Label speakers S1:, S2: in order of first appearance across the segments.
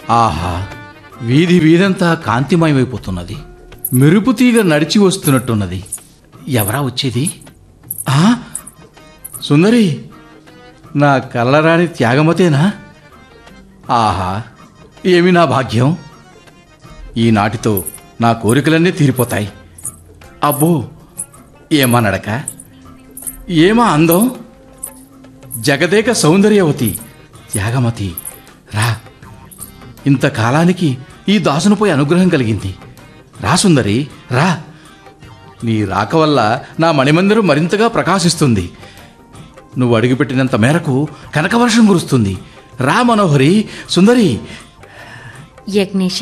S1: ఆహా వీధి వీధంతా కాంతిమయమైపోతున్నది మెరుపు తీగ నడిచి వస్తున్నట్టున్నది ఎవరా వచ్చేది ఆ సుందరి నా కళ్ళరాని త్యాగమతేనా ఆహా ఏమి నా భాగ్యం ఈనాటితో నా కోరికలన్నీ తీరిపోతాయి అబ్బో ఏమా నడక ఏమా అందం జగదేక సౌందర్యవతి త్యాగమతి రా ఇంతకాలానికి ఈ దాసునిపై అనుగ్రహం కలిగింది రా సుందరి రా నీ రాక వల్ల నా మణిమందిరం మరింతగా ప్రకాశిస్తుంది నువ్వు అడుగుపెట్టినంత మేరకు కనకవర్షం కురుస్తుంది రా మనోహరి సుందరి
S2: యజ్ఞేష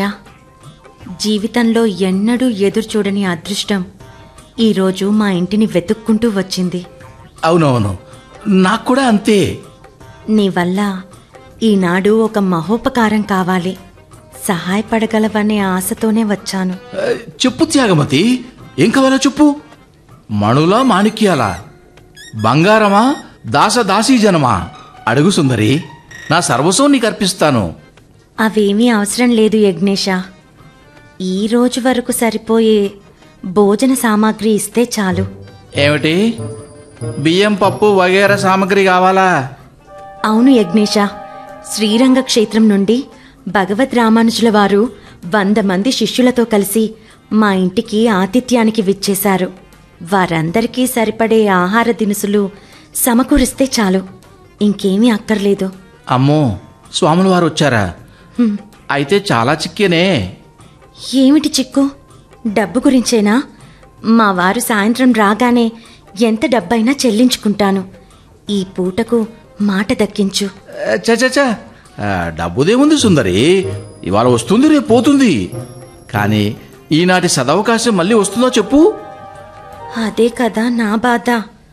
S2: జీవితంలో ఎన్నడూ ఎదురు చూడని అదృష్టం ఈరోజు మా ఇంటిని వెతుక్కుంటూ వచ్చింది
S1: అవునవును నాకు కూడా అంతే
S2: నీ వల్ల ఈనాడు ఒక మహోపకారం కావాలి సహాయపడగలవనే ఆశతోనే వచ్చాను
S1: ఆ, చెప్పు త్యాగమతి ఏం కావాలో చెప్పు మణులా మాణిక్యాలా బంగారమా దాస దాసీ జనమా అడుగు సుందరి నా సర్వస్వం నీకు అర్పిస్తాను
S2: అవేమీ అవసరం లేదు యజ్ఞేష ఈ రోజు వరకు సరిపోయే భోజన సామాగ్రి ఇస్తే చాలు
S1: ఏమిటి బియ్యం పప్పు వగేరా సామాగ్రి కావాలా
S2: అవును యజ్ఞేష శ్రీరంగ క్షేత్రం నుండి భగవద్ రామానుజుల వారు వంద మంది శిష్యులతో కలిసి మా ఇంటికి ఆతిథ్యానికి విచ్చేశారు వారందరికీ సరిపడే ఆహార దినుసులు సమకూరిస్తే చాలు ఇంకేమీ అక్కర్లేదు
S1: అమ్మో స్వాముల వారు వచ్చారా అయితే చాలా చిక్కేనే
S2: ఏమిటి చిక్కు డబ్బు గురించేనా మా వారు సాయంత్రం రాగానే ఎంత డబ్బైనా చెల్లించుకుంటాను ఈ పూటకు మాట దక్కించు
S1: చచ డబ్బుదేముంది సుందరి ఇవాళ వస్తుంది రేపు పోతుంది కానీ ఈనాటి సదవకాశం మళ్ళీ వస్తుందో చెప్పు
S2: అదే కదా నా బాధ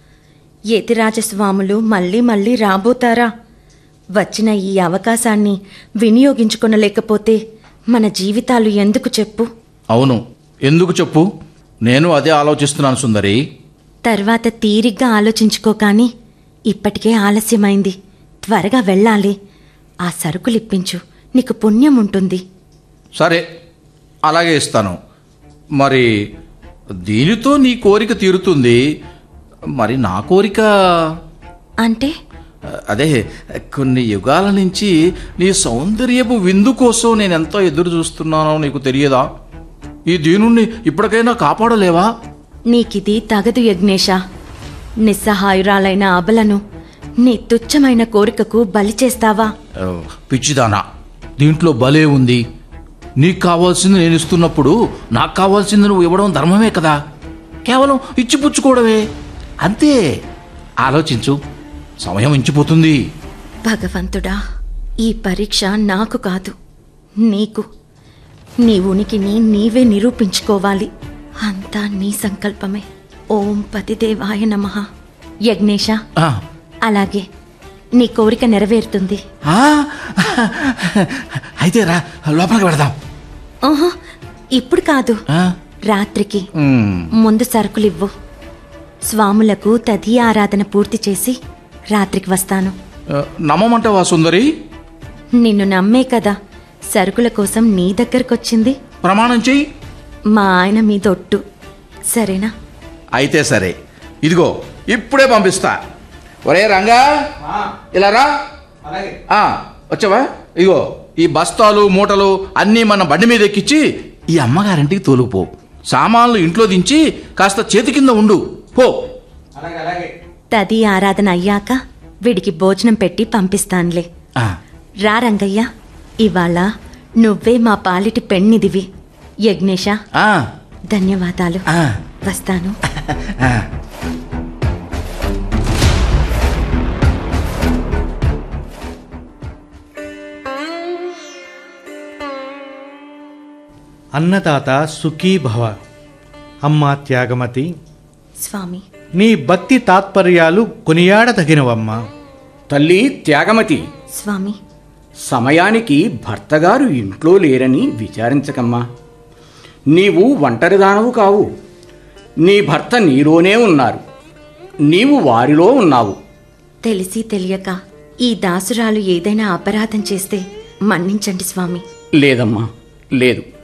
S2: యతిరాజస్వాములు మళ్ళీ మళ్ళీ రాబోతారా వచ్చిన ఈ అవకాశాన్ని వినియోగించుకొనలేకపోతే మన జీవితాలు ఎందుకు చెప్పు
S1: అవును ఎందుకు చెప్పు నేను అదే ఆలోచిస్తున్నాను సుందరి
S2: తర్వాత తీరిగ్గా ఆలోచించుకో కానీ ఇప్పటికే ఆలస్యమైంది త్వరగా వెళ్ళాలి ఆ సరుకులు ఇప్పించు నీకు పుణ్యం ఉంటుంది
S1: సరే అలాగే ఇస్తాను మరి దీనితో నీ కోరిక తీరుతుంది మరి నా కోరిక
S2: అంటే
S1: అదే కొన్ని యుగాల నుంచి నీ సౌందర్యపు విందు కోసం నేను ఎంతో ఎదురు చూస్తున్నానో నీకు తెలియదా ఈ దీనుణ్ణి ఇప్పటికైనా కాపాడలేవా
S2: నీకిది తగదు యజ్ఞేష నిస్సహాయురాలైన అబలను నీ తుచ్చమైన కోరికకు బలి చేస్తావా
S1: ఆ, పిచ్చిదానా దీంట్లో భలే ఉంది నీకు కావాల్సింది నేను ఇస్తున్నప్పుడు నాకు కావాల్సింది నువ్వు ఇవ్వడం ధర్మమే కదా కేవలం ఇచ్చిపుచ్చుకోవడమే అంతే ఆలోచించు సమయం ఇంచిపోతుంది
S2: భగవంతుడా ఈ పరీక్ష నాకు కాదు నీకు నీ ఉనికిని నీవే నిరూపించుకోవాలి అంతా నీ సంకల్పమే ఓం పతిదేవాయ నమ యజ్ఞేష
S1: ఆ,
S2: అలాగే నీ కోరిక నెరవేరుతుంది
S1: ఆ, అయితే రా లోపలికి వెళదాం
S2: ఓహో ఇప్పుడు కాదు
S1: ఆ,
S2: రాత్రికి
S1: ఉమ్,
S2: ముందు సరుకులివ్వు స్వాములకు తది ఆరాధన పూర్తి చేసి రాత్రికి వస్తాను
S1: ఆ, నమ్మమంటావా సుందరి
S2: నిన్ను నమ్మే కదా సరుకుల కోసం నీ దగ్గరకొచ్చింది
S1: ప్రమాణం చెయ్యి
S2: మా ఆయన మీదొట్టు సరేనా
S1: అయితే సరే ఇదిగో ఇప్పుడే పంపిస్తా ఒరే రంగా ఇలా రా ఆ, వచ్చావా ఇదిగో ఈ బస్తాలు మూటలు అన్నీ మన బండి మీద ఎక్కించి ఈ అమ్మగారింటికి తోలుకుపో సామాన్లు ఇంట్లో దించి కాస్త చేతి కింద ఉండు పో
S2: తది ఆరాధన అయ్యాక వీడికి భోజనం పెట్టి పంపిస్తానులే
S1: ఆ,
S2: రా రంగయ్య ఇవాళ నువ్వే మా పాలిటి పెన్నిదివి యజ్ఞేష
S1: ఆ,
S2: ధన్యవాదాలు
S1: ఆ,
S2: వస్తాను
S1: ఆ.
S3: అన్నదాత సుఖీ భవ అమ్మ త్యాగమతి
S2: స్వామి
S3: నీ భక్తి తాత్పర్యాలు కొనియాడదగినవమ్మా
S4: తల్లి త్యాగమతి
S2: స్వామి
S4: సమయానికి భర్తగారు ఇంట్లో లేరని విచారించకమ్మా నీవు ఒంటరిదానవు కావు నీ భర్త నీలోనే ఉన్నారు నీవు వారిలో ఉన్నావు
S2: తెలిసి తెలియక ఈ దాసురాలు ఏదైనా అపరాధం చేస్తే మన్నించండి స్వామి
S4: లేదమ్మా లేదు